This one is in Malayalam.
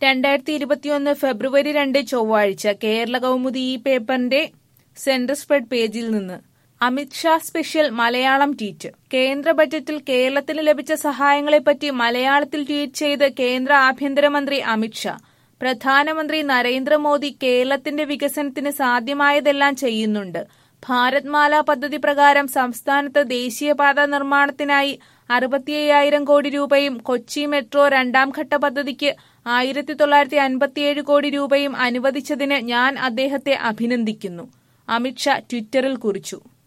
രണ്ടായിരത്തി ഇരുപത്തിയൊന്ന് ഫെബ്രുവരി രണ്ട് ചൊവ്വാഴ്ച കേരള കൗമുദി ഈ പേപ്പറിന്റെ സെന്റർ സ്പ്രെഡ് പേജിൽ നിന്ന് അമിത്ഷാ സ്പെഷ്യൽ മലയാളം ട്വീറ്റ് കേന്ദ്ര ബജറ്റിൽ കേരളത്തിന് ലഭിച്ച സഹായങ്ങളെപ്പറ്റി മലയാളത്തിൽ ട്വീറ്റ് ചെയ്ത് കേന്ദ്ര ആഭ്യന്തരമന്ത്രി അമിത്ഷാ പ്രധാനമന്ത്രി നരേന്ദ്രമോദി കേരളത്തിന്റെ വികസനത്തിന് സാധ്യമായതെല്ലാം ചെയ്യുന്നുണ്ട് ഭാരത് മാല പദ്ധതി പ്രകാരം സംസ്ഥാനത്ത് ദേശീയപാത നിർമ്മാണത്തിനായി അറുപത്തിയ്യായിരം കോടി രൂപയും കൊച്ചി മെട്രോ രണ്ടാം ഘട്ട പദ്ധതിക്ക് ആയിരത്തി തൊള്ളായിരത്തി അൻപത്തിയേഴ് കോടി രൂപയും അനുവദിച്ചതിന് ഞാൻ അദ്ദേഹത്തെ അഭിനന്ദിക്കുന്നു അമിത്ഷാ ട്വിറ്ററിൽ കുറിച്ചു